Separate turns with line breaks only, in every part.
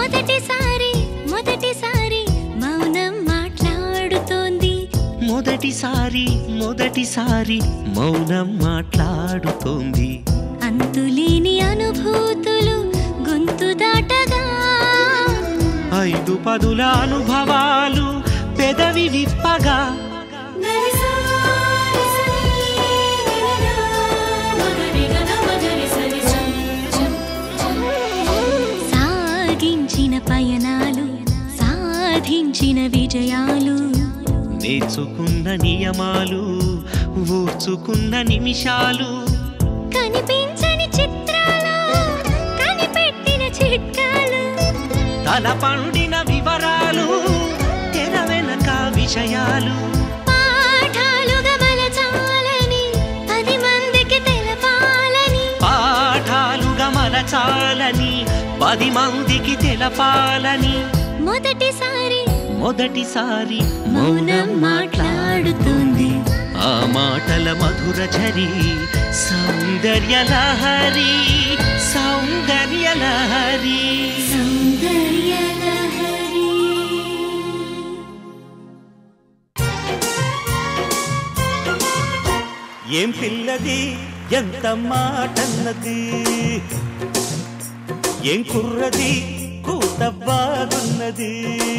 మొదటిసారి మొదటిసారి మౌనం మాట్లాడుతోంది
మొదటిసారి మొదటిసారి మౌనం మాట్లాడుతోంది
అంతులేని అనుభూతులు గొంతు దాటగా
ఐదు పదుల అనుభవాలు పెదవి విప్పగా
సాగించిన పయనాలు సాధించిన విజయాలు
నేర్చుకున్న నియమాలు ఊర్చుకున్న నిమిషాలు
కనిపించని చిత్రాలు కనిపెట్టిన చిట్కాలు
తల పండిన వివరాలు తెర వెనక విషయాలు
పాఠాలుగా మలచాలని పది మందికి తెలపాలని
పాఠాలుగా మలచాలని పది మందికి తెలపాలని
మొదటిసారి
మొదటిసారి
మౌనం మాట్లాడుతుంది
ఆ మాటల మధుర ఝరి సౌందర్య లహరి సౌందర్య లహరి
సౌందర్య లహరి
ఏం పిల్లది ఎంత మాటన్నది ఏం కుర్రది కూత బాగున్నది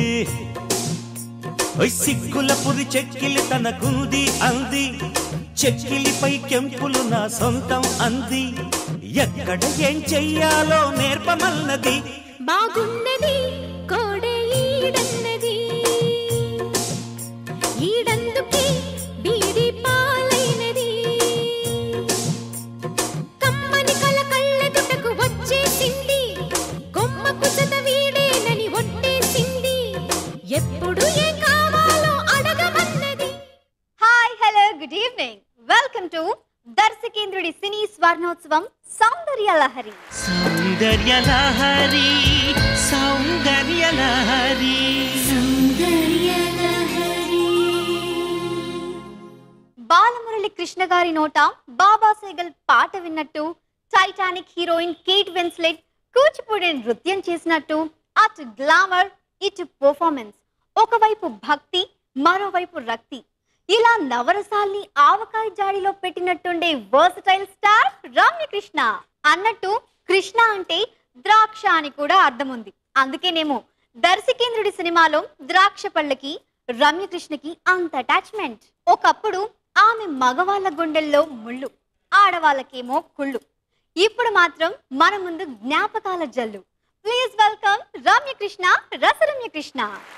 ఓయ్ సిక్కుల పురి చెక్కిలి తనకుంది అంది చెక్కిలిపై కెంపులు నా సొంతం అంది ఎక్కడ ఏం చెయ్యాలో నేర్పమన్నది
బాగున్నది కోడే ఈడన్నది ఈడందుకే బీడి పాలైనది కమ్మని కల కళ్ళెదుటకు వచ్చేసింది కొమ్మకు చద వీడేనని ఒట్టేసింది ఎప్పుడు ఏం కావాలో అడగమన్నది
hi hello good evening welcome to దర్శకేంద్రుడి సినీ స్వర్ణోత్సవం సౌందర్య లహరి
సౌందర్య లహరి సౌందర్య లహరి
సౌందర్య లహరి
బాలమురళి కృష్ణ గారి నోట బాబా సేగల్ పాట విన్నట్టు Titanic heroine Kate Winslet Kuchipudi నృత్యం చేసినట్టు అటు గ్లామర్ ఇటు పర్ఫార్మెన్స్ ఒకవైపు భక్తి మరోవైపు రక్తి ఇలా నవరసాల్ని ఆవకాయ జాడిలో పెట్టినట్టుండే వర్సటైల్ స్టార్ రమ్యకృష్ణ అన్నట్టు కృష్ణ అంటే ద్రాక్ష అని కూడా అర్థం ఉంది అందుకేనేమో దర్శకేంద్రుడి సినిమాలో ద్రాక్ష పళ్ళకి రమ్యకృష్ణకి అంత అటాచ్మెంట్ ఒకప్పుడు ఆమె మగవాళ్ళ గుండెల్లో ముళ్ళు ఆడవాళ్ళకేమో కుళ్ళు ఇప్పుడు మాత్రం మన ముందు జ్ఞాపకాల జల్లు ప్లీజ్ వెల్కమ్ రమ్యకృష్ణ రసరమ్యకృష్ణ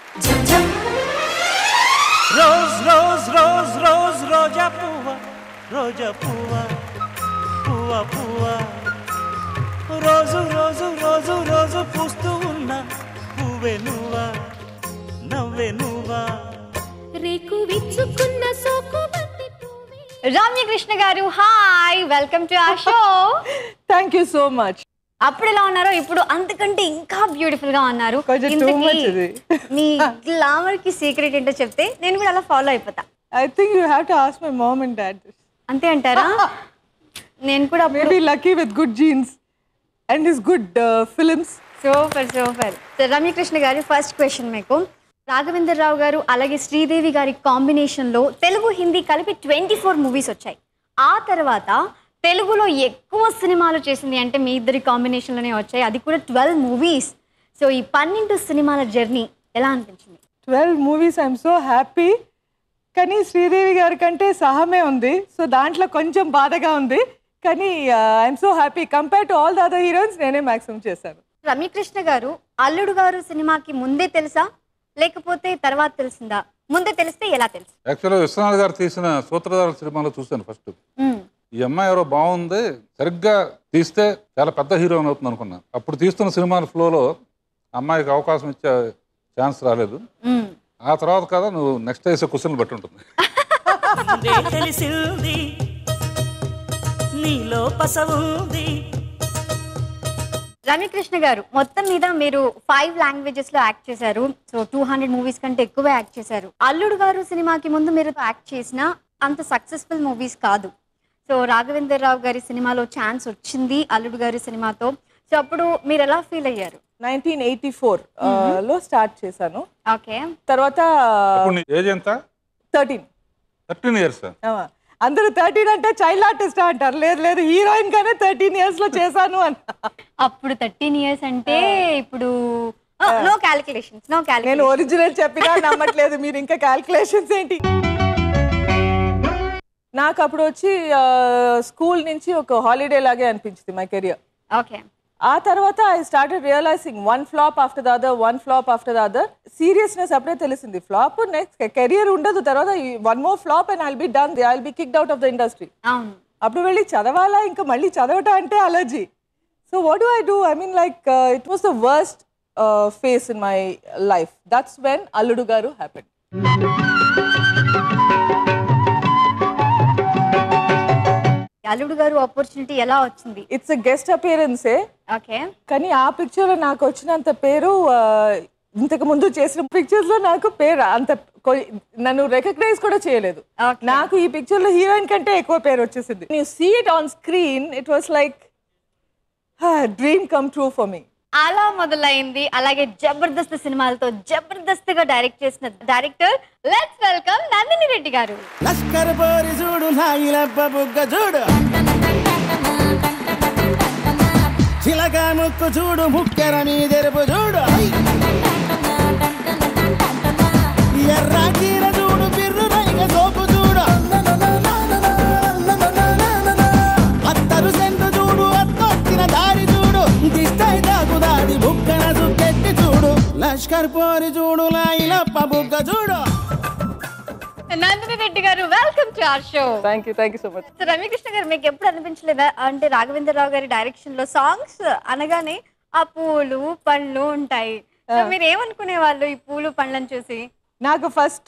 రోజ్ రోజ్ రోజ్ రోజ్ రోజా పువ్వ రోజా పువ్వ పువ్వ పువ్వ రోజు రోజు రోజు రోజు పూస్తూ ఉన్న పువ్వే నువ్వా నవ్వే నువ్వా
రేకు విచ్చుకున్న సోకు బంతి పువ్వే
Ramya Krishna garu hi welcome to the show
thank you so much
అప్పుడు ఎలా ఉన్నారో ఇప్పుడు అంతకంటే ఇంకా బ్యూటిఫుల్ గా ఉన్నారు
కొంచెం too
ఇంతకీ
much ఇది.
మీ గ్లామర్ కి సీక్రెట్ ఏంటో చెప్తే నేను కూడా అలా ఫాలో అయిపోతా
I think you have to ask my mom and dad
అంతే అంటారా నేను కూడా అప్పుడు
maybe lucky with good genes and his good films
super super Ramya Krishna గారి ఫస్ట్ క్వశ్చన్ మీకు రాఘవేంద్ర రావు గారు అలాగే శ్రీదేవి గారి కాంబినేషన్లో తెలుగు హిందీ కలిపి ట్వంటీ ఫోర్ మూవీస్ వచ్చాయి ఆ తర్వాత తెలుగులో ఎక్కువ సినిమాలు చేసింది అంటే మీ ఇద్దరి కాంబినేషన్లోనే వచ్చాయి అది కూడా ట్వెల్వ్ మూవీస్ సో ఈ పన్నెండు సినిమాల జర్నీ ఎలా అనిపించింది
twelve movies I'm so happy కానీ శ్రీదేవి గారి కంటే సహమే ఉంది సో దాంట్లో కొంచెం బాధగా ఉంది కానీ I'm so happy compare to all the other heroines నేనే మ్యాక్సిమం చేశాను
రమ్యకృష్ణ గారు అల్లుడు గారు సినిమాకి ముందే తెలుసా లేకపోతే తర్వాత తెలిసిందా ముందే తెలిస్తే ఎలా తెలుసు
యాక్చువల్గా విశ్వనాథ్ గారు తీసిన సూత్రధార సినిమాలో చూశాను ఫస్ట్ ఈ అమ్మాయి ఎవరో బాగుంది సరిగ్గా తీస్తే చాలా పెద్ద హీరోయిన్ అవుతుంది అనుకున్నాను అప్పుడు తీస్తున్న సినిమాల ఫ్లోలో అమ్మాయికి అవకాశం ఇచ్చే ఛాన్స్ రాలేదు ఆ తర్వాత కదా నువ్వు నెక్స్ట్ వేసే క్వశ్చన్లు బట్టి ఉంటుంది
ముందే తెలిసింది నీలో పసవుంది
రమ్యకృష్ణ గారు మొత్తం మీద మీరు ఫైవ్ లాంగ్వేజెస్ లో యాక్ట్ చేశారు సో టూ హండ్రెడ్ మూవీస్ కంటే ఎక్కువ యాక్ట్ చేశారు అల్లుడు గారు సినిమాకి ముందు మీరు యాక్ట్ చేసిన అంత సక్సెస్ఫుల్ మూవీస్ కాదు సో రాఘవేంద్ర రావు గారి సినిమాలో ఛాన్స్ వచ్చింది అల్లుడు గారి సినిమాతో సో అప్పుడు మీరు ఎలా ఫీల్ అయ్యారు
నైన్టీన్ ఎయిటీ ఫోర్ లో స్టార్ట్ చేశాను
ఓకే
తర్వాత
అప్పుడు నీ ఏజ్ ఎంత
థర్టీన్
థర్టీన్ ఇయర్స్
అందరూ థర్టీన్ అంటే చైల్డ్ ఆర్టిస్ట్ అంటారు లేదు లేదు హీరోయిన్ గానే థర్టీన్ ఇయర్స్ లో చేశాను అని
అప్పుడు థర్టీన్ ఇయర్స్ అంటే ఇప్పుడు నో క్యాలిక్యులేషన్స్ నో
నేను
క్యాలిక్యులేషన్
ఒరిజినల్ చెప్పినా నమ్మట్లేదు మీరు ఇంకా క్యాల్కులేషన్స్ ఏంటి నాకు అప్పుడు వచ్చి స్కూల్ నుంచి ఒక హాలిడే లాగే అనిపించింది మై కెరియర్
ఓకే
ఆ తర్వాత I started realizing one flop after the other one flop after the other seriousness అప్పుడే తెలిసింది ఫ్లాప్ నెక్స్ట్ కెరియర్ ఉండదు తర్వాత one more flop and I'll be done I be kicked out of the industry
అవును
అప్పుడు వెళ్ళి చదవాలా ఇంకా మళ్ళీ చదవటం అంటే allergy so what do I do I mean like it was the worst phase in my life that's when Alludu Garu happen
అల్లుడు గారు ఆపర్చునిటీ ఎలా వచ్చింది
ఇట్స్ ఎ గెస్ట్ అపియరెన్సే
ఓకే
కానీ ఆ పిక్చర్లో నాకు వచ్చినంత పేరు ఆ, ఇంతకు ముందు చేసిన పిక్చర్స్ లో నాకు పేరు అంత కొ- నన్ను రికగ్నైజ్ కూడా చేయలేదు
Okay.
నాకు ఈ పిక్చర్ లో హీరోయిన్ కంటే ఎక్కువ పేరు వచ్చేసింది you see it on screen it was like dream come true for me
అలా మొదలైంది అలాగే జబర్దస్త్ సినిమాలతో జబర్దస్త్ గా డైరెక్ట్ చేసిన director let's welcome Nandini Reddy garu
లష్కర్ పోరి చూడు నాయిలబ్బ బుగ్గ చూడు చిలక ముక్కు చూడు ముక్కెర మీదెరుపు చూడు ఎర్ర చీర చూడు బిర్రు రైగ సోపు చూడు అత్తరు సెంటు చూడు అత్తొచ్చిన దారి చూడు దిష్టై దాకు దాడి బుక్కన సుక్కెట్టి చూడు లష్కర్ పోరి చూడు లాయిలప్ప బుగ్గ చూడు
Nandini Reddy garu welcome to our show
thank you thank you so much
Ramya Krishna garu మీకు ఎప్పుడు అనిపించలేదా అంటే రాఘవేంద్రరావు గారి డైరెక్షన్ లో సాంగ్స్ అనగానే ఆ పూలు పండ్లు ఉంటాయి సో మీరు ఏమనుకునే వాళ్ళు ఈ పూలు పండ్లను చూసి
నాకు ఫస్ట్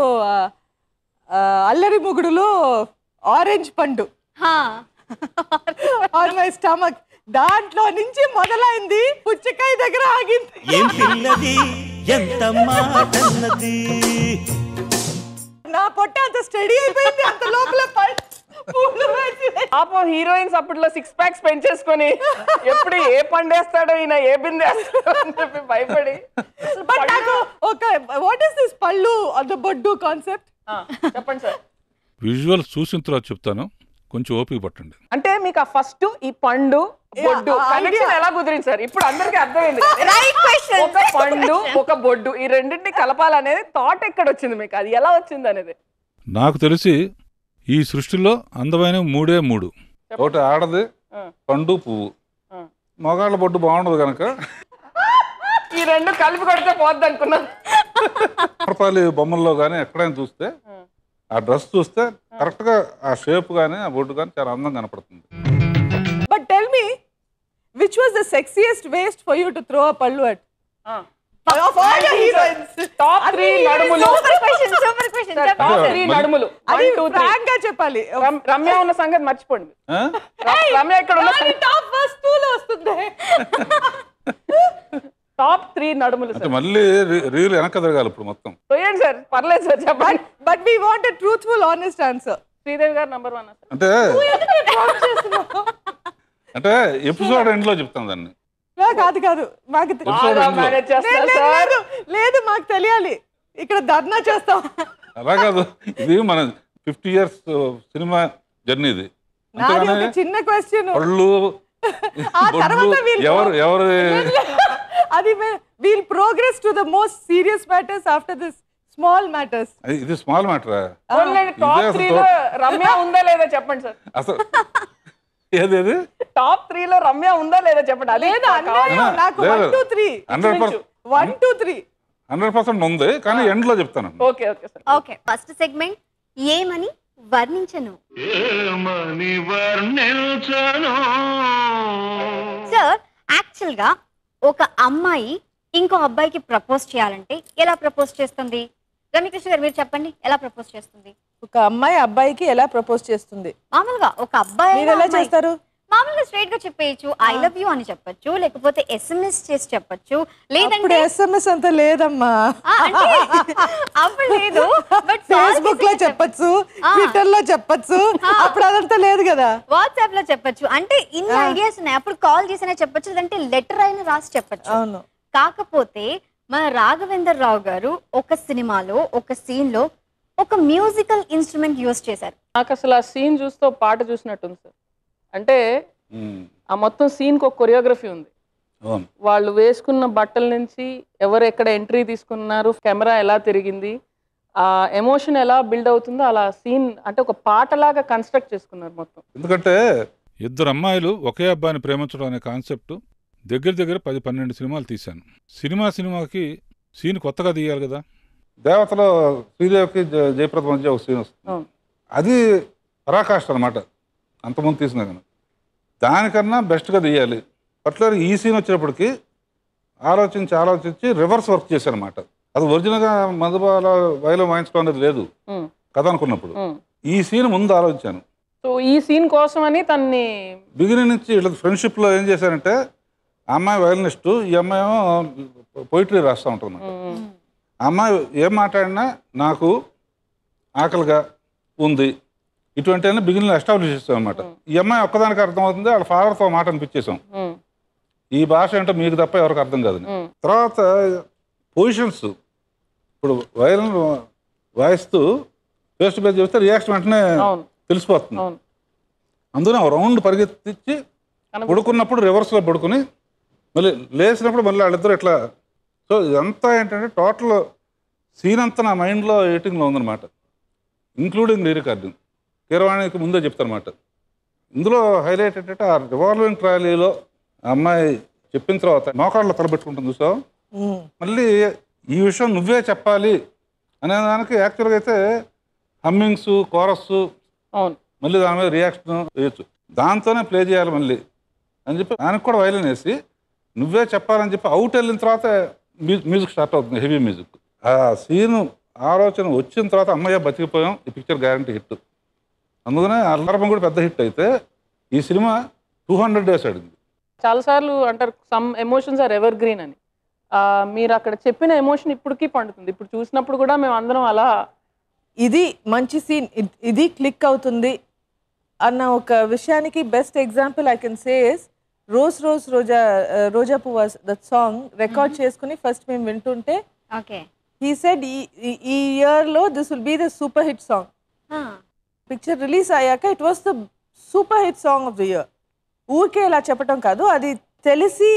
అల్లరి ముగుడులో ఆరెంజ్ పండు
హా
ఆన్ మై స్టమక్ దాంట్లో నుంచి మొదలైంది పుచ్చకాయ దగ్గర ఆగింది
ఏం పిల్లది ఎంత మాటన్నది
నా పొట్ట అంత స్టడీ అయిపోయింది అంత లోపల పళ్ళు పూలు వేసి
పాపం హీరోయిన్స్ అప్పట్లో సిక్స్ ప్యాక్స్ పెంచేసుకొని ఎప్పుడు ఏ పండేస్తాడో ఈయన ఏ బిందేస్తాడో అని చెప్పి భయపడి
బట్ నాకు ఒక వాట్ ఇస్ దిస్ పళ్ళు అంత బొడ్డు కాన్సెప్ట్
ఆ, చెప్పండి సార్
విజువల్ చూసిన తర్వాత చెప్తాను కొంచెం ఓపిక పట్టండి
అంటే మీకు ఆ ఫస్ట్ ఈ పండు బొడ్డు
ఆ
కనెక్షన్
idea.
ఎలా కుదిరింది సార్ ఇప్పుడు అందరికి అర్థమైంది
రైట్ క్వశ్చన్
ఒక పండు ఒక బొడ్డు ఈ రెండింటిని కలపాలనేది థాట్ ఎక్కడ వచ్చింది మీకు అది ఎలా వచ్చింది అనేది
నాకు తెలిసి ఈ సృష్టిలో అందమైన మూడే మూడు ఒకటి ఆడది
ఆ.
పండు పువ్వు
ఆ.
మగాళ్ళ బొడ్డు బాగుండదు కనుక
ఈ రెండు కలిపి కొడితే పోద్ది అనుకున్నాను
ఆడపాలి బొమ్మల్లో కానీ ఎక్కడైనా చూస్తే ఆ డ్రెస్ చూస్తే కరెక్ట్ గా ఆ షేప్ కానీ ఆ బొడ్డు కానీ చాలా అందంగా కనపడుతుంది
but tell me which was the sexiest waist for you to throw a పళ్ళు at of all the heroines
top three నడుములు
super question super question
top three
మరి-
నడుములు
అది
వన్ టూ త్రీ
ఫ్రాంక్ గా చెప్పాలి
రమ్య ఉన్న సంగతి మర్చిపోండి
ఆ?
ర- రమ్య ఇక్కడ ఉన్న సంగతి-
టాప్ ఫస్ట్ టూ లో వస్తుంది
టాప్ త్రీ నడుములు
అంటే
సార్
మళ్ళీ రీ- రీల్ వెనక తిరగాలి ఇప్పుడు మొత్తం
పోయండి సార్ పర్లేదు సార్ చెప్పండి
but we want truthful honest answer
Sridevi garu number one sir
అంటే అంటే ఎపిసోడ్ ఎండ్ లో చెప్తాను దాన్ని
కాదు కాదు మాకు తె-
ఎపిసోడ్
బాగా
ఎండ్ లో
మేనేజ్
లేదు,
చేస్తారు
లేదు,
సార్
లేదు లేదు మాకు తెలియాలి ఇక్కడ ధర్నా చేస్తాం
అలా కాదు ఇది మన ఫిఫ్టీ ఇయర్స్ సినిమా జర్నీ ఇది
నాది ఒక
అంతేగాని
చిన్న క్వశ్చన్
పళ్ళు
ఆ
బొడ్లు
తర్వాత వీళ్ళు-
ఎవరు ఎవరు
అది we'll progress to the most serious matters after this small matters
అది- ఇది స్మాల్ మ్యాటరా
టాప్
ఇదే
త్రీలో రమ్య ఉందా లేదా చెప్పండి సార్
అసలు ఏదేది
టాప్ త్రీలో రమ్య ఉందా లేదా చెప్పండి అదే
లేదు
కావాలి.
అన్నయ్య, నాకు
లేదు.
One two three
hundred percent
one two three
hundred percent ఉంది కానీ ఎండ్ లో చెప్తాను
okay okay sir
okay first segment ఏమని వర్ణించను సార్ యాక్చువల్ గా ఒక అమ్మాయి ఇంకో అబ్బాయికి ప్రపోజ్ చేయాలంటే ఎలా ప్రపోజ్ చేస్తుంది రమ్యకృష్ణ గారు మీరు చెప్పండి ఎలా ప్రపోజ్ చేస్తుంది
ఒక అమ్మాయి అబ్బాయికి ఎలా ప్రపోజ్ చేస్తుంది
మామూలుగా ఒక అబ్బాయి
మీరు ఎలా చేస్తారు
మామూలుగా స్ట్రైట్ గా చెప్పేయచ్చు ఐ లవ్ యూ అని చెప్పొచ్చు లేకపోతే ఎస్ఎంఎస్ చేసి చెప్పొచ్చు
ఇప్పుడు
లేదంటే
ఎస్ఎంఎస్ అంత లేదమ్మా
ఆ, అంటే అప్పుడు లేదు బట్
ఫేస్బుక్ లో చెప్పొచ్చు ట్విట్టర్ లో చెప్పొచ్చు అప్పుడు అదంతా లేదు కదా
వాట్సాప్ లో చెప్పొచ్చు అంటే ఇన్ని ఐడియాస్ ఉన్నాయి అప్పుడు కాల్ చేసినా చెప్పొచ్చు లేదంటే లెటర్ అయినా రాసి చెప్పొచ్చు
అవును
కాకపోతే మన రాఘవేందర్ రావు గారు ఒక సినిమాలో ఒక సీన్ లో ఒక మ్యూజికల్ ఇన్స్ట్రుమెంట్ యూస్ చేశారు
నాకు అసలు ఆ సీన్ చూస్తే ఒక పాట చూసినట్టుంది సార్ అంటే
ఉమ్,
ఆ మొత్తం సీన్కి ఒక కొరియోగ్రఫీ ఉంది
అవును
వాళ్ళు వేసుకున్న బట్టల నుంచి ఎవరు ఎక్కడ ఎంట్రీ తీసుకున్నారు కెమెరా ఎలా తిరిగింది ఆ ఎమోషన్ ఎలా బిల్డ్ అవుతుందో అలా సీన్ అంటే ఒక పాటలాగా కన్స్ట్రక్ట్ చేసుకున్నారు మొత్తం
ఎందుకంటే ఇద్దరు అమ్మాయిలు ఒకే అబ్బాయిని ప్రేమించడం అనే కాన్సెప్ట్ దగ్గర దగ్గర పది పన్నెండు సినిమాలు తీశాను సినిమా సినిమాకి సీన్ కొత్తగా తీయాలి కదా దేవతలో శ్రీదేవికి జ- జయప్రద మధ్య ఒక సీన్ వస్తుంది
అవును.
అది పరాకాష్ట అనమాట అంతకుముందు తీసిన కానీ దానికన్నా బెస్ట్గా తీయాలి పర్టికులర్ ఈ సీన్ వచ్చేటప్పటికి ఆలోచించి ఆలోచించి రివర్స్ వర్క్ చేశారనమాట అది ఒరిజినల్గా మధుబాల వైలో వాయించడం అనేది లేదు
ఉమ్,
కథ అనుకున్నప్పుడు
ఉమ్.
ఈ సీన్ ముందు ఆలోచించాను
సో ఈ సీన్ కోసమని తన్ని
బిగినింగ్ నుంచి వీళ్ళ ఫ్రెండ్షిప్లో ఏం చేశారంటే ఆ అమ్మాయి వయలినిస్టు ఈ అమ్మాయి ఏమో పోయిటరీ రాస్తూ ఉంటుంది
ఉమ్,
ఆ అమ్మాయి ఏం మాట్లాడినా నాకు ఆకలిగా ఉంది ఇటువంటి అన్ని బిగినింగ్ ఎస్టాబ్లిష్ చేస్తాం అనమాట ఈ అమ్మాయి ఒక్కదానికి అర్థమవుతుంది వాళ్ళ ఫాదర్తో మాట అనిపించేసాం
ఉమ్,
ఈ భాష ఏంటో మీకు తప్ప ఎవరికి అర్థం కాదని
ఉమ్,
తర్వాత పొజిషన్స్ ఇప్పుడు వయలిన్ వాయిస్తూ ఫేస్ టు ఫేస్ చేస్తే రియాక్షన్ వెంటనే
అవును
తెలిసిపోతుంది
అవును
అందులో ఒక రౌండ్ పరిగెత్తించి
కనిపిస్తుంది.
పడుకున్నప్పుడు రివర్స్లో పడుకుని మళ్ళీ లేచినప్పుడు మళ్ళీ వాళ్ళిద్దరు ఇట్లా సో ఇదంతా ఏంటంటే టోటల్ సీన్ అంతా నా మైండ్లో ఎడిటింగ్లో ఉందన్నమాట ఇంక్లూడింగ్ రికార్డింగ్ కీరవాణికి ముందే చెప్తానమాట ఇందులో హైలైట్ ఏంటంటే ఆ రివాల్వింగ్ ట్రాలీలో ఆ అమ్మాయి చెప్పిన తర్వాత మోకాళ్ళలో తలబెట్టుకుంటుంది చూసావు
ఉమ్.
మళ్ళీ ఈ విషయం నువ్వే చెప్పాలి అనే దానికి యాక్చువల్గా అయితే హమ్మింగ్స్ కోరస్
అవును
మళ్ళీ దాని మీద రియాక్షన్ వేయచ్చు దాంతోనే ప్లే చేయాలి మళ్ళీ అని చెప్పి దానికి కూడా వైలెన్ వేసి నువ్వే చెప్పాలని చెప్పి అవుట్ వెళ్ళిన తర్వాత మ్యూజిక్ స్టార్ట్ అవుతుంది హెవీ మ్యూజిక్ ఆ సీన్ ఆలోచన వచ్చిన తర్వాత అమ్మయ్య బతికిపోయాం ఈ పిక్చర్ గ్యారంటీ హిట్ అందుకనే అల్లారపం కూడా పెద్ద హిట్ అయితే ఈ సినిమా టూ హండ్రెడ్ డేస్ ఆడింది
చాలాసార్లు అంటారు some emotions are evergreen అని ఆ, మీరు అక్కడ చెప్పిన ఎమోషన్ ఇప్పటికీ పండుతుంది ఇప్పుడు చూసినప్పుడు కూడా మేము అందరం అలా
ఇది మంచి సీన్ ఇది క్లిక్ అవుతుంది అన్న ఒక విషయానికి best example I can says rose rose రోజా రోజా పువ్వ దట్ సాంగ్ రికార్డ్ చేసుకుని ఫస్ట్ మేము వింటుంటే
ఓకే
హీ సెడ్ ఈ ఇయర్లో this will be the super hit song picture release అయ్యాక it was the super hit song of the year ఊరికే ఇలా చెప్పటం కాదు అది తెలిసి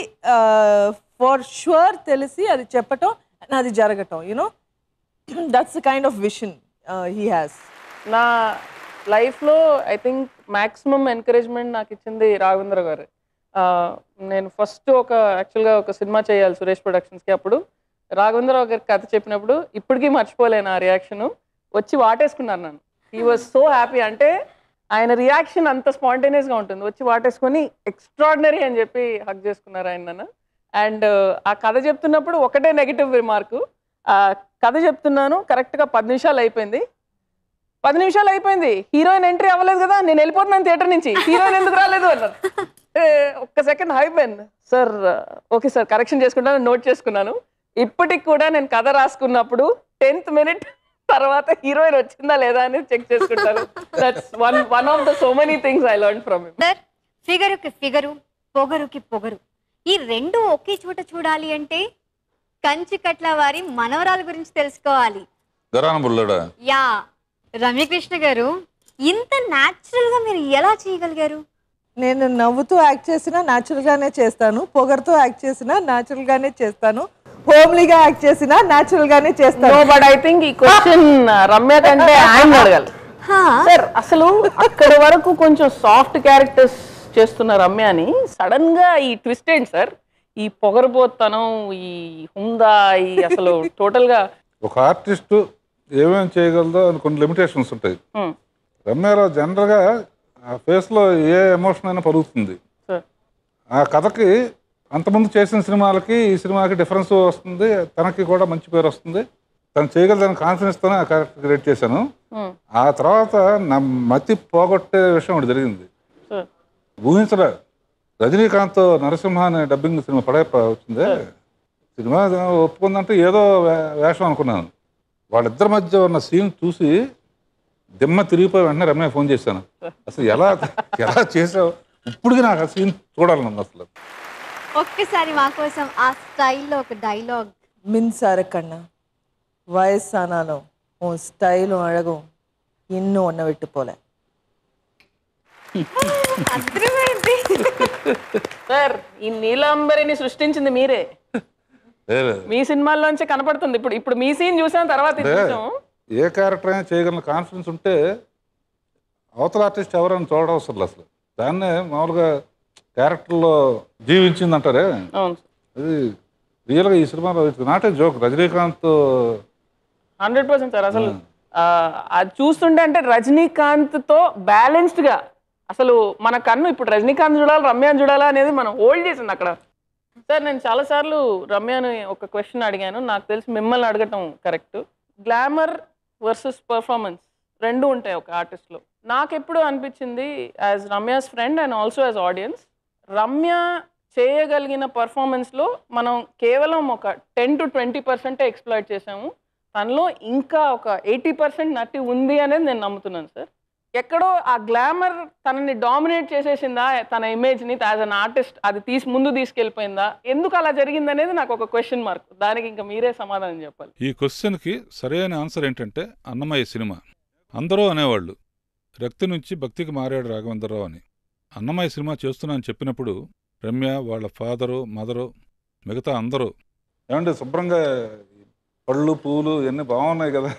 ఫర్ షూర్ తెలిసి అది చెప్పటం and అది జరగటం you know that's the kind of vision he has
నా లైఫ్లో ఐ థింక్ మ్యాక్సిమం ఎంకరేజ్మెంట్ నాకు ఇచ్చింది రాఘవేంద్ర గారు ఆ, నేను ఫస్ట్ ఒక యాక్చువల్గా ఒక సినిమా చేయాలి సురేష్ ప్రొడక్షన్స్కి అప్పుడు రాఘవేంద్రరావు గారి కథ చెప్పినప్పుడు ఇప్పటికీ మర్చిపోలేను ఆ రియాక్షన్ వచ్చి వాటేసుకున్నారు నన్ను హీ వాజ్ సో హ్యాపీ అంటే ఆయన రియాక్షన్ అంత స్పాంటేనియస్గా ఉంటుంది వచ్చి వాటేసుకొని ఎక్స్ట్రాడినరీ అని చెప్పి హక్ చేసుకున్నారు ఆయన నన్ను అండ్ ఆ కథ చెప్తున్నప్పుడు ఒకటే నెగిటివ్ రిమార్కు ఆ కథ చెప్తున్నాను కరెక్ట్గా పది నిమిషాలు అయిపోయింది పది నిమిషాలు అయిపోయింది హీరోయిన్ ఎంట్రీ అవ్వలేదు కదా నేను వెళ్ళిపోతున్నాను థియేటర్ నుంచి హీరోయిన్ ఎందుకు రాలేదు అన్నారు ఏ, ఒక్క సెకండ్ అయిపోయింది సార్ ఓకే సార్ కరెక్షన్ చేసుకుంటాను నోట్ చేసుకున్నాను ఇప్పటికి కూడా నేను కథ రాసుకున్నప్పుడు టెన్త్ మినిట్ తర్వాత హీరోయిన్ వచ్చిందా లేదా అని చెక్ చేసుకుంటాను that's one one of the so many things I learn from him
sir ఫిగరుకి ఫిగరు పొగరుకి పొగరు ఈ రెండు ఒకే చోట చూడాలి అంటే కంచి కట్ల వారి మనవరాల గురించి తెలుసుకోవాలి
గరాన బుల్లడా
యా రమ్యకృష్ణ గారు ఇంత న్యాచురల్ గా మీరు ఎలా చేయగలిగారు
నేను నవ్వుతూ యాక్ట్ చేసినా natural గానే చేస్తాను పొగరుతో యాక్ట్ చేసినా natural గానే చేస్తాను హోమ్లీగా యాక్ట్ చేసినా natural గానే చేస్తాను
నో బట్ ఐ థింక్ ఈ క్వశ్చన్ రమ్య కంటే ఆయన అడగాలి
హా,
సార్ అసలు అక్కడి వరకు కొంచెం సాఫ్ట్ క్యారెక్టర్స్ చేస్తున్న రమ్యని సడన్ గా ఈ ట్విస్ట్ ఏంటి సార్ ఈ పొగరబోత్తనం ఈ హుందా ఈ అసలు టోటల్ గా
ఒక ఆర్టిస్టు ఏమేమి చేయగలదో అని కొన్ని లిమిటేషన్స్ ఉంటాయి
హ్మ్,
రమ్యాలో జనరల్గా ఆ ఫేస్లో ఏ ఎమోషన్ అయినా పలుకుతుంది
సార్
ఆ కథకి అంతకుముందు చేసిన సినిమాలకి ఈ సినిమాకి డిఫరెన్స్ వస్తుంది తనకి కూడా మంచి పేరు వస్తుంది తను చేయగలదని కాన్ఫిడెన్స్తోనే ఆ క్యారెక్టర్ క్రియేట్ చేశాను
హ్మ్,
ఆ తర్వాత నా మతి పోగొట్టే విషయం ఒకటి జరిగింది
సార్
ఊహించరా రజనీకాంత్ నరసింహ అనే డబ్బింగ్ సినిమా పడేప్ప వచ్చిందే సినిమా ఒప్పుకుందంటే ఏదో వే- వేషం అనుకున్నాను వాళ్ళిద్దరి మధ్య ఉన్న సీన్ చూసి దిమ్మ తిరిగిపోయి వెంటనే రమ్య ఫోన్ చేశాను అసలు ఎలా ఎలా చేసావు ఇప్పటికి నాకు ఆ సీన్ చూడాలనుంది అసలు
ఒక్కసారి మా కోసం ఆ స్టైల్లో ఒక డైలాగ్
மின்சார கண்ணா வயசானாலும் உன் ஸ்டைலும் அழகும் இன்னும் ஒன்றை விட்டு போல
అర్థమైంది
సార్ ఈ నీలాంబరిని సృష్టించింది మీరే
ఏ
మీ సినిమాల్లోంచే కనపడుతుంది ఇప్పుడు ఇప్పుడు మీ సీన్ చూసాం తర్వాత ఇది
అంటే
చూసాం
ఏ క్యారెక్టర్ అయినా చేయగల కాన్ఫిడెన్స్ ఉంటే అవతల ఆర్టిస్ట్ ఎవరైనా చూడడం అసలు అసలు దాన్నే మామూలుగా క్యారెక్టర్లో జీవించింది అంటారే
అవును
అది రియల్గా ఈ సినిమాలో not a joke Rajinikanth
hundred percent sir అసలు ఆ, అది చూస్తుంటే అంటే రజనీకాంత్ తో బ్యాలెన్స్డ్ గా అసలు మన కన్ను ఇప్పుడు రజనీకాంత్ చూడాలి రమ్యాని చూడాలా అనేది మనం హోల్డ్ చేసింది అక్కడ సార్ నేను చాలాసార్లు రమ్యాని ఒక క్వశ్చన్ అడిగాను నాకు తెలిసి మిమ్మల్ని అడగటం కరెక్ట్ గ్లామర్ వర్సెస్ పర్ఫార్మెన్స్ రెండు ఉంటాయి ఒక ఆర్టిస్ట్లో నాకు ఎప్పుడు అనిపించింది as Ramya's friend and also as audience Ramya చేయగలిగిన పర్ఫార్మెన్స్లో మనం కేవలం ఒక టెన్ టు ట్వంటీ పర్సెంటే ఎక్స్ప్లాయిట్ చేసాము తనలో ఇంకా ఒక ఎయిటీ పర్సెంట్ నటి ఉంది అనేది నేను నమ్ముతున్నాను సార్ ఎక్కడో ఆ గ్లామర్ తనని డామినేట్ చేసేసిందా తన ఇమేజ్ని యాజ్ అన్ ఆర్టిస్ట్ అది తీసి ముందు తీసుకెళ్ళిపోయిందా ఎందుకు అలా జరిగింది అనేది నాకు ఒక క్వశ్చన్ మార్క్ దానికి ఇంకా మీరే సమాధానం చెప్పాలి
ఈ క్వశ్చన్కి సరైన ఆన్సర్ ఏంటంటే అన్నమయ్య సినిమా అందరూ అనేవాళ్ళు రక్తి నుంచి భక్తికి మారాడు రాఘవేంద్రరావు అని అన్నమయ్య సినిమా చేస్తున్నానని చెప్పినప్పుడు రమ్య వాళ్ళ ఫాదరు మదరు మిగతా అందరూ ఏమంటే శుభ్రంగా పళ్ళు పూలు ఇవన్నీ బాగున్నాయి కదా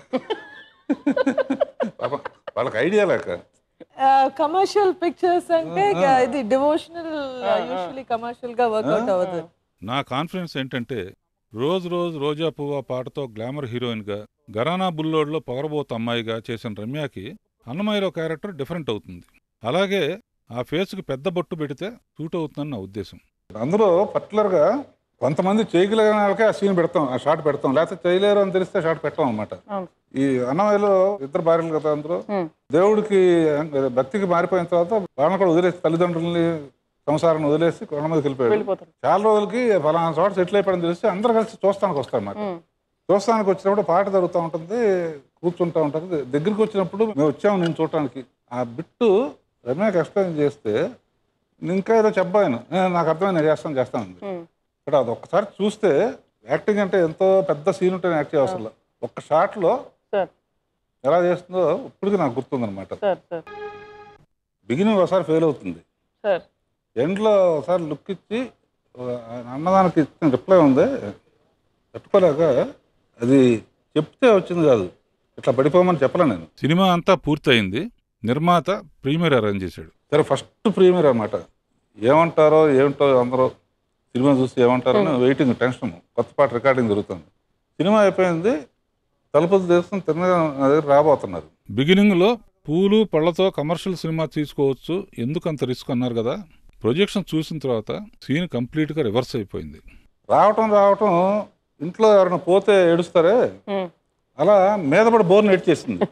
పాపం వాళ్ళకి ఐడియా లేక
కమర్షియల్ పిక్చర్స్ అంటే ఇక ఇది డివోషనల్ యూజువలీ కమర్షియల్ గా వర్కౌట్ అవ్వదు
నా కాన్ఫిడెన్స్ ఏంటంటే రోజు రోజు రోజా పువ్వ పాటతో గ్లామర్ హీరోయిన్గా గరానా బుల్లోడ్లో పొగరబోతు అమ్మాయిగా చేసిన రమ్యకి అన్నమయ్యలో క్యారెక్టర్ డిఫరెంట్ అవుతుంది అలాగే ఆ ఫేస్కి పెద్ద బొట్టు పెడితే సూట్ అవుతుందని నా ఉద్దేశం అందులో పర్టికులర్గా కొంతమంది చేయగలిగిన వాళ్ళకే ఆ సీన్ పెడతాం ఆ షాట్ పెడతాం లేకపోతే చేయలేరు అని తెలిస్తే షాట్ పెట్టాం అనమాట
అవును.
ఈ అన్నమయ్యలో ఇద్దరు భార్యలు కదా అందరూ
Hmm.
దేవుడికి భక్తికి మారిపోయిన తర్వాత వాళ్ళని కూడా వదిలేసి తల్లిదండ్రులని సంసారాన్ని వదిలేసి కొండ మీదకి వెళ్ళిపోయాడు
వెళ్ళిపోతారు
చాలా రోజులకి ఫలానా చోట సెటిల్ అయిపోయిన తెలిసి అందరు కలిసి చూస్తానికి వస్తారు అన్నమాట
ఉమ్.
చూస్తానికి వచ్చినప్పుడు పాట జరుగుతూ ఉంటుంది కూర్చుంటూ ఉంటుంది దగ్గరికి వచ్చినప్పుడు మేము వచ్చాము నేను చూడటానికి ఆ బిట్టు రమ్యకి ఎక్స్ప్లెయిన్ చేస్తే ఇంకా ఏదో చెప్పాను నాకు అర్థమైంది నేను చేస్తాను చేస్తాను అంది.
ఉమ్.
ఇక్కడ అది ఒక్కసారి చూస్తే యాక్టింగ్ అంటే ఎంతో పెద్ద సీన్ ఉంటే యాక్ట్ చేయవసరం లేదు. ఒక్క షాట్లో
సార్
ఎలా చేస్తుందో ఇప్పటికీ నాకు గుర్తుందనమాట
సార్ సార్
బిగినింగ్ ఒకసారి ఫెయిల్ అవుతుంది
సార్
ఎండ్లో ఒకసారి లుక్ ఇచ్చి ఆ అన్నదానికి ఇచ్చిన రిప్లై ఉంది తట్టుకోలేక అది చెప్తే వచ్చింది కాదు ఇట్లా పడిపోమని చెప్పలే నేను సినిమా అంతా పూర్తయింది నిర్మాత ప్రీమియర్ అరేంజ్ చేశాడు సరే ఫస్ట్ ప్రీమియర్ అనమాట ఏమంటారో ఏమిటో అందరూ సినిమా చూసి ఏమంటారో అని వెయిటింగ్ టెన్షన్ కొత్త పాట రికార్డింగ్ జరుగుతుంది సినిమా అయిపోయింది తలుపులు తీసుకుని తిన్న నా దగ్గర రాబోతున్నారు బిగినింగ్లో పూలు పళ్ళతో కమర్షియల్ సినిమా తీసుకోవచ్చు ఎందుకు అంత రిస్క్ అన్నారు కదా ప్రొజెక్షన్ చూసిన తర్వాత సీన్ కంప్లీట్గా రివర్స్ అయిపోయింది రావటం రావటం ఇంట్లో ఎవరైనా పోతే ఏడుస్తారే
ఉమ్.
అలా మీద పడి బోర్ని ఎడ్చేసింది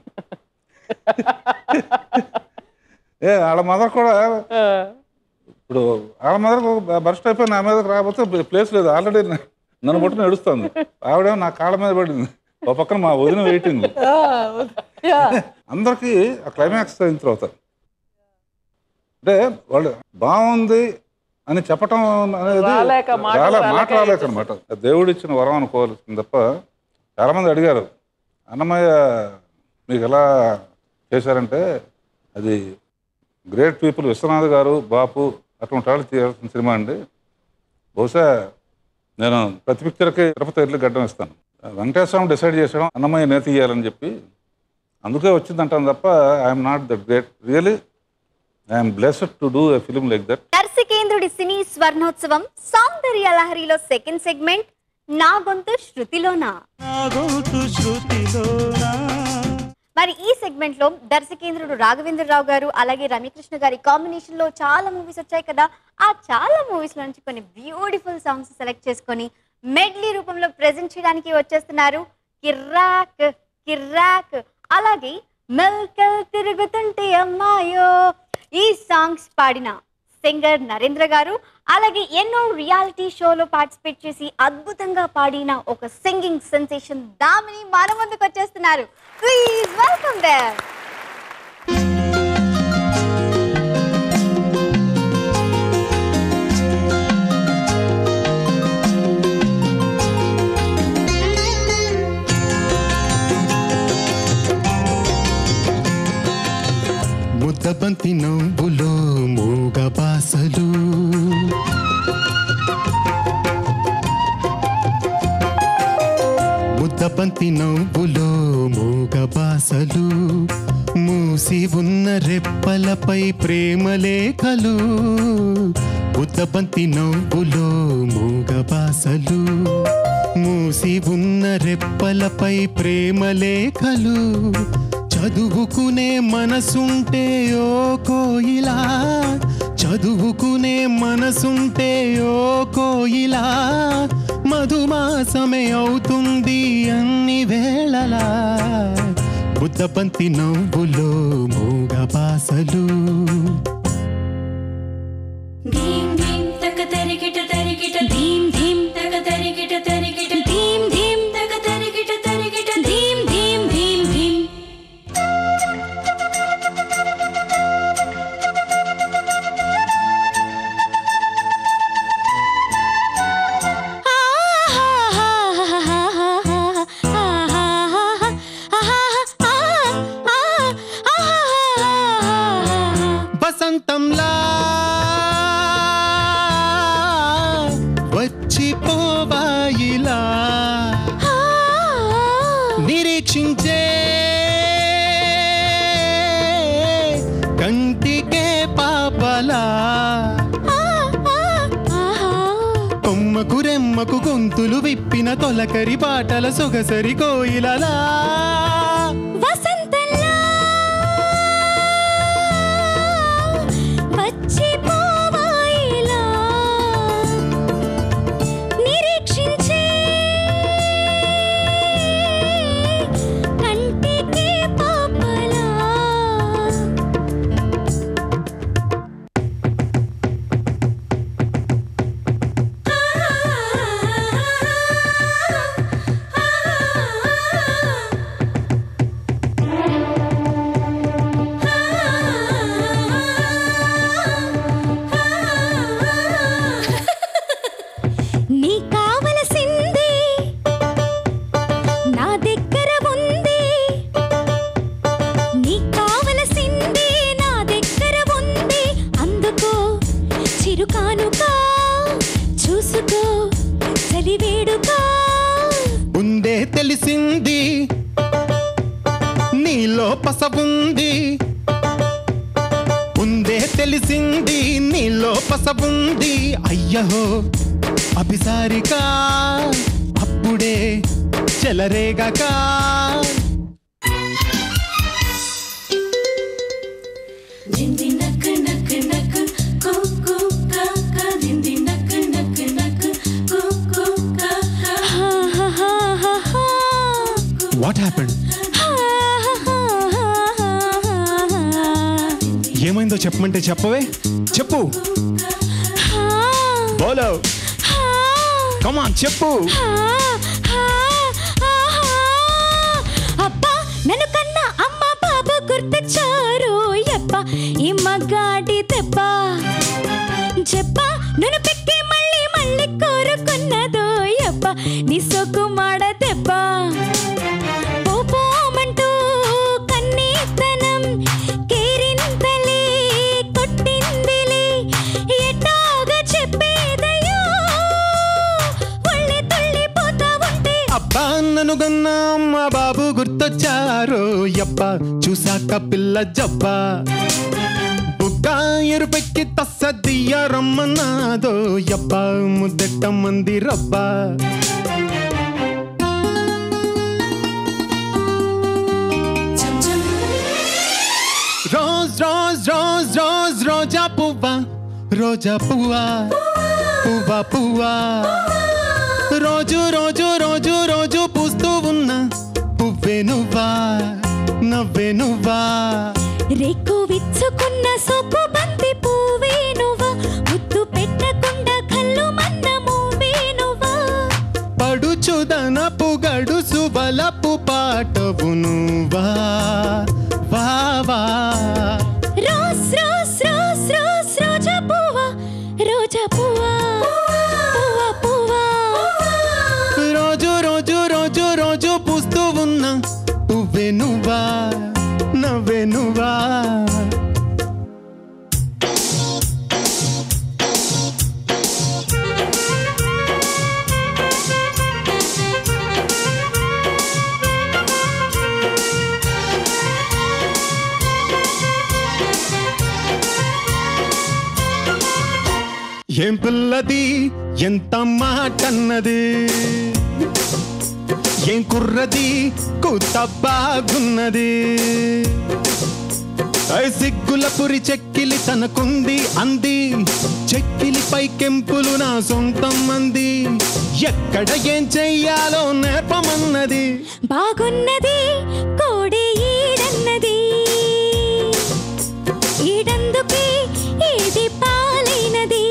ఏ వాళ్ళ మదర్ కూడా
ఆ,
ఇప్పుడు వాళ్ళ మదర్ బర్స్ట్ అయిపోయి నా మీదకి రాకపోతే ప్లేస్ లేదు ఆల్రెడీ నన్ను పట్టుకుని ఏడుస్తుంది ఆవిడేమో నా కాళ్ళ మీద పడింది ఒక పక్కన మా వదిన వెయిటింగ్ అందరికీ ఆ క్లైమాక్స్ అయిన తర్వాత అంటే వాళ్ళు బాగుంది అని చెప్పటం అనేది
రాలేక, మాటలు
రాలే
రాలేక
మాట రాలేక అనమాట దేవుడు ఇచ్చిన వరం అనుకోవాల్సింది తప్ప చాలా మంది అడిగారు అన్నమయ్య మీకు ఎలా చేశారంటే అది గ్రేట్ పీపుల్ విశ్వనాథ్ గారు బాపు అటువంటి వాళ్ళు తీయాల్సిన సినిమా అండి బహుశా నేను ప్రతి పిక్చర్కి తిరుపతి వెళ్ళి గడ్డం ఇస్తాను వెంకటేశ్వర స్వామి డిసైడ్ చేసాం అన్నమయ్య నేత తీయాలని చెప్పి అందుకే వచ్చిందంటాను తప్ప I'm not the great really I'm blessed to do a film like that
దర్శకేంద్రుడి సినీ స్వర్ణోత్సవం సౌందర్య లహరిలో సెకండ్ సెగ్మెంట్ నా గొంతు శృతిలోనా మరి ఈ సెగ్మెంట్ లో దర్శకేంద్రుడు రాఘవేంద్రరావు గారు అలాగే రమ్యకృష్ణ గారి కాంబినేషన్ లో చాలా మూవీస్ వచ్చాయి కదా ఆ చాలా మూవీస్ నుంచి కొన్ని బ్యూటిఫుల్ సాంగ్స్ సెలెక్ట్ చేసుకొని మెడ్లీ రూపంలో ప్రెజెంట్ చేయడానికి వచ్చేస్తున్నారు కిర్రాక్ కిర్రాక్ అలాగే మెల్కల్ తిరుగుతుంటే అమ్మాయో ఈ సాంగ్స్ పాడిన సింగర్ నరేంద్ర గారు అలాగే ఎన్నో రియాలిటీ షోలో పార్టిసిపేట్ చేసి అద్భుతంగా పాడిన ఒక సింగింగ్ సెన్సేషన్ దామిని మన ముందుకు వచ్చేస్తున్నారు ప్లీజ్ వెల్కమ్ దేర్
ముద్దబంతి నవ్వులో మూగ బాసలు ముద్దబంతి నవ్వులో మూగ బాసలు మూసి ఉన్న రెప్పలపై ప్రేమ లేఖలు ముద్దబంతి నవ్వులో మూగ బాసలు మూసి ఉన్న రెప్పలపై ప్రేమ లేఖలు చదువుకునే మనసుంటే ఓ కోయిలా చదువుకునే మనసుంటే ఓ కోయిలా మధుమాసమే అవుతుంది అన్ని వేళలా బుద్ధబంతి నవ్వులో మూగ బాసలు
ధీం ధీం తక తరిగిట తరిగిట ధీం ధీం తక తరిగిట తరిగిట ధీం ధీం తక తరిగిట తరిగిట ధీం ధీం ధీం ధీం
వసంతంలా వచ్చిపోవాయిలా నిరీక్షించే కంటికే పాపలా కొమ్మకు రెమ్మకు గొంతులు విప్పిన తొలకరి పాటల సొగసరి కోయిలలా
వసంతంలా వచ్చి పోవాయిలా నిరీక్షించే కంటికి పాపలా నీ కావలసింది నా దగ్గర ఉంది నీ కావలసింది నా దగ్గర ఉంది అందుకో చిరుకానుక చూసుకో చలివేడుక
ఉందే తెలిసింది నీలో పసవుంది ఉందే తెలిసింది నీలో పసవుంది అయ్యహో అభిసారిక అప్పుడే చెలరేగక
దింది నక్ నక్ నక్ కు కు క క దింది నక్ నక్ నక్ కు కు క క హా హా హా హా హా
వాట్ హ్యాపెండ్ ఏమైందో చెప్పమంటే చెప్పవే చెప్పు బోలో కమాన్ చెప్పు
అబ్బా నన్ను కన్నా అమ్మ బాబు గుర్తొచ్చారు ఎప్ప ఈ మగాడి దెబ్బ చెప్ప నన్ను పెక్కి మళ్ళీ మళ్ళీ కోరుకున్నదో ఎప్ప నీ సొక్కు మాడ దెబ్బ పోపోమంటూ కన్నీతనం కేరింతలే కొట్టిందిలే ఎట్టాగా చెప్పేదయ్యో ఒళ్ళే తుళ్ళిపోతా ఉంటే
అబ్బా నన్ను గన్న అమ్మ బాబు గుర్తొచ్చారో యబ్బ చూసాక పిల్ల జబ్బ బుగ్గ ఎరుపెక్కి తస్సదియ్య రమ్మన్నాదో యబ్బ ముద్దెట్ట మంది రబ్బా
చం చం
రోజ్ రోజ్ రోజ్ రోజ్ రోజా పువ్వా రోజా పువ్వా పువ్వా పువ్వా రోజు రోజు రోజు రోజు పూస్తూ ఉన్న పువ్వే నువ్వా నవ్వే నువ్వా
రేకు విచ్చుకున్న సొక్కు బంతి పువ్వే నువ్వు
పువ్వా వా వా
రోస్ రోస్ రోస్ రోస్ రోజా పువ్వా రోజా పువ్వా పువ్వా పువ్వా
రోజు రోజు రోజు రోజు పూస్తూ ఉన్న పువ్వే నువ్వా నవ్వే నువ్వా ఏం పిల్లది ఎంత మాటన్నది ఏం కుర్రది కూత బాగున్నది ఐ సిగ్గుల పురి చెక్కిలి తనకుంది అంది చెక్కిలిపై కెంపులు నా సొంతం అంది ఎక్కడ ఏం చెయ్యాలో నేర్పమన్నది
బాగున్నది కోడి ఈడన్నది ఈడందుకే ఏది పాలైనది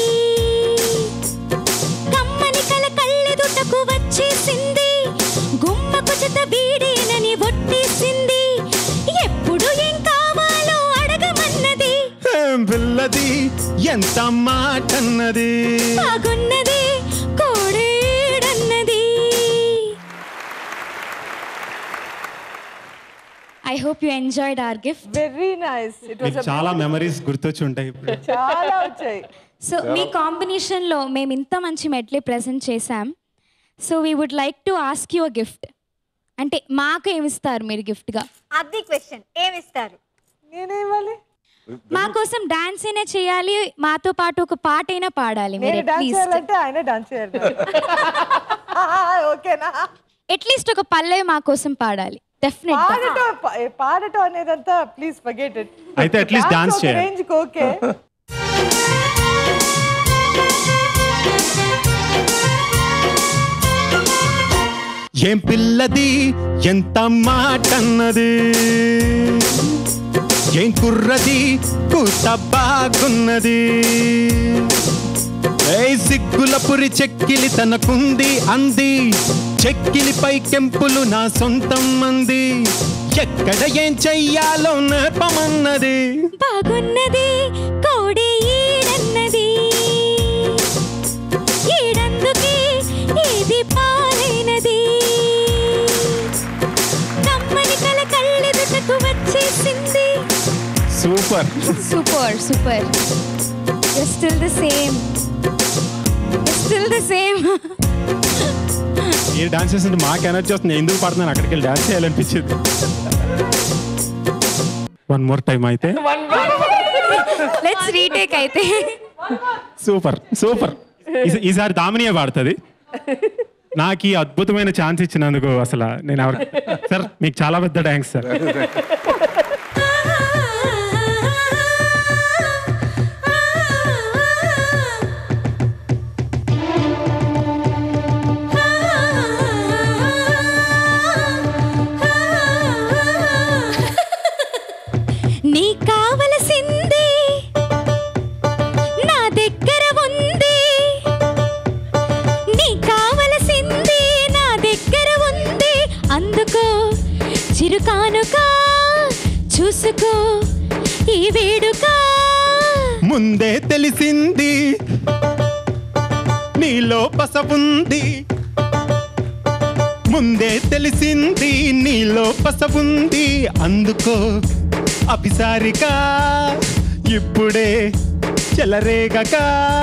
కమ్మని కల కళ్ళెదుటకు వచ్చేసింది గుమ్మకు చెత వీడేనని ఒట్టేసింది ఎప్పుడు ఏం కావాలో అడగమన్నది
ఏం పిల్లది ఎంత మాటన్నది
బాగున్నది కోడేడన్నది I hope you enjoyed our gift
very nice it
మీకు
వాస్
చాలా మెమరీస్ గుర్తొచ్చి ఉంటాయి ఇప్పుడు
చాలా వచ్చాయి
సో మీ కాంబినేషన్లో మేము ఇంత మంచి మెడ్లీ ప్రజెంట్ చేశాం so we would like to ask you gift అంటే మాకు ఏమిస్తారు మీరు గిఫ్ట్గా
అది క్వశ్చన్ ఏమిస్తారు
నేనేవ్వాలి
మా కోసం డాన్స్ అయినా చేయాలి మాతో పాటు ఒక పాట అయినా పాడాలి మీరు
నేను డాన్స్
అట్లీస్ట్
చేయాలంటే ఆయన డాన్స్ చేయాలి ఓకేనా
అట్లీస్ట్ ఒక పల్లవి మా కోసం పాడాలి డెఫినెట్
పాడటం పా- పాడటం అనేదంతా ప్లీజ్ ఫర్గెట్ ఇట్
అయితే అట్లీస్ట్ డాన్స్ చేయాలి
రేంజ్ ఓకే
ఏం పిల్లది ఎంత మాటన్నది ఏం కుర్రది కూత బాగున్నది ఏ సిగ్గుల పురి చెక్కిలి తనకుంది అంది చెక్కిలిపై కెంపులు నా సొంతం అంది ఎక్కడ ఏం చెయ్యాలో నేర్పమన్నది
బాగున్నది కోడి ఈడన్నది ఈడందుకే ఏది పాలైనది కమ్మని కల కళ్ళెదుటకు వచ్చేసింది
super
super super still the same still the same
మీరు డాన్స్ చేస్తుంటే మాకు ఎనర్జీ వస్తుంది నేను ఎందుకు పడుతున్నాను అక్కడికి వెళ్ళి డాన్స్ చేయాలనిపించింది వన్ మోర్ టైం అయితే
లెట్స్ రీటేక్ అయితే
సూపర్ సూపర్ ఈస- ఈసారి దామినియే పాడుతుంది నాకు ఈ అద్భుతమైన ఛాన్స్ ఇచ్చినందుకు అసలు నేను ఎవరు సార్ మీకు చాలా పెద్ద థ్యాంక్స్ సార్
నీ కావలసింది నా దగ్గర ఉంది నీ కావలసింది నా దగ్గర ఉంది అందుకో చిరుకానుక చూసుకో ఈ వేడుక
ముందే తెలిసింది నీలో పసవుంది ముందే తెలిసింది నీలో పసవుంది అందుకో అభిసారిక ఇప్పుడే చెలరేగక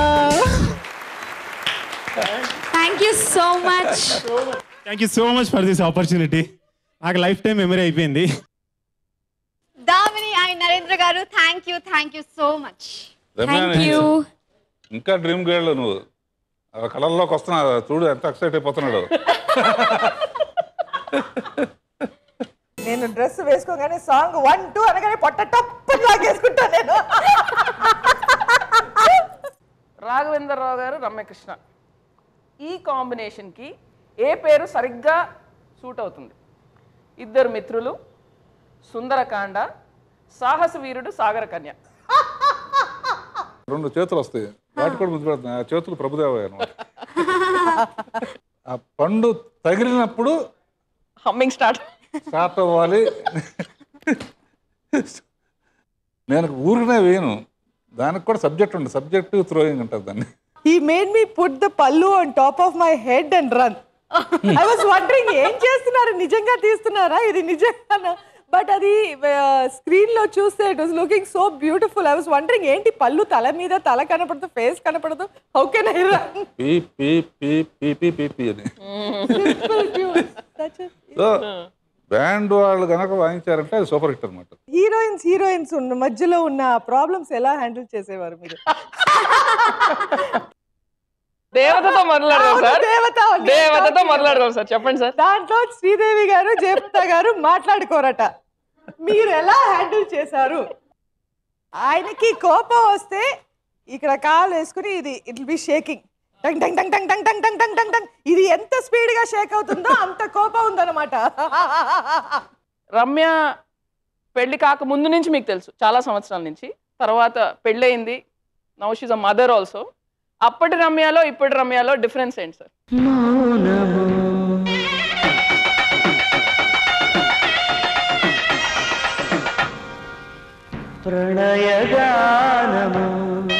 thank you so much
thank you so much for this opportunity నాకు లైఫ్ టైం మెమరీ అయిపోయింది
Damini and Narendra garu thank you thank you so much
thank you
ఇంకా డ్రీమ్ గర్ల్ నువ్వు ఆ కళల్లోకి వస్తున్నా చూడు ఎంత ఎక్సైట్ అయిపోతున్నాడు
నేను డ్రెస్ వేసుకోగానే సాంగ్ వన్ టూ అనగానే పొట్ట టప్పు లాగేసుకుంటా నేను
రాఘవేంద్రరావు గారు రమ్యకృష్ణ ఈ కాంబినేషన్కి ఏ పేరు సరిగ్గా సూట్ అవుతుంది ఇద్దరు మిత్రులు సుందరకాండ సాహస వీరుడు సాగర కన్య
రెండు చేతులు వస్తాయి వాటి కూడా ముద్దు పెడుతున్నాయి ఆ చేతులు ప్రభుదేవ అనమాట ఆ పండు తగిలినప్పుడు
హమ్మింగ్ స్టార్ట్
స్టార్ట్ అవ్వాలి నేను ఊరికనే వేయను దానికి కూడా సబ్జెక్ట్ ఉంది సబ్జెక్ట్ థ్రోయింగ్ ఉంటుంది దాన్ని
he made me put the పల్లు on top of my head and run I was wondering ఏం చేస్తున్నారు నిజంగా తీస్తున్నారా ఇది నిజంగా బట్ అది స్క్రీన్ లో చూస్తే it was looking so beautiful I was wondering ఏంటి పళ్ళు తల మీద తల కనపడదు ఫేస్ కనపడదు హౌ కెన్ ఐ రన్
పీ పీ పీ పీ పీ పీ పీ అని సో బ్యాండ్ వాళ్ళు కనుక వాయించారంటే అది సూపర్ హిట్ అనమాట
హీరోయిన్స్ హీరోయిన్స్ ఉన్న మధ్యలో ఉన్న ప్రాబ్లమ్స్ ఎలా హ్యాండిల్ చేసేవారు మీరు
దేవతతో మొదలెడదాం సార్
దేవత
దేవతతో మొదలెడదాం సార్ చెప్పండి సార్
దాంట్లో శ్రీదేవి గారు జయప్రద గారు మాట్లాడుకోరట మీరు ఎలా హ్యాండిల్ చేశారు ఆయనకి కోపం వస్తే ఇక్కడ కాలు వేసుకుని ఇది ఇట్ బి షేకింగ్ టంగ్ టంగ్ టంగ్ టంగ్ టంగ్ టంగ్ టంగ్ టంగ్ టంగ్ టంగ్ ఇది ఎంత స్పీడ్ గా షేక్ అవుతుందో అంత కోపం ఉందన్నమాట
రమ్య పెళ్లి కాక ముందు నుంచి మీకు తెలుసు చాలా సంవత్సరాల నుంచి తర్వాత పెళ్ళయింది now she's a mother also అప్పటి రమ్యలో ఇప్పటి రమ్యలో డిఫరెన్స్ ఏంటి సార్
ప్రణయగానము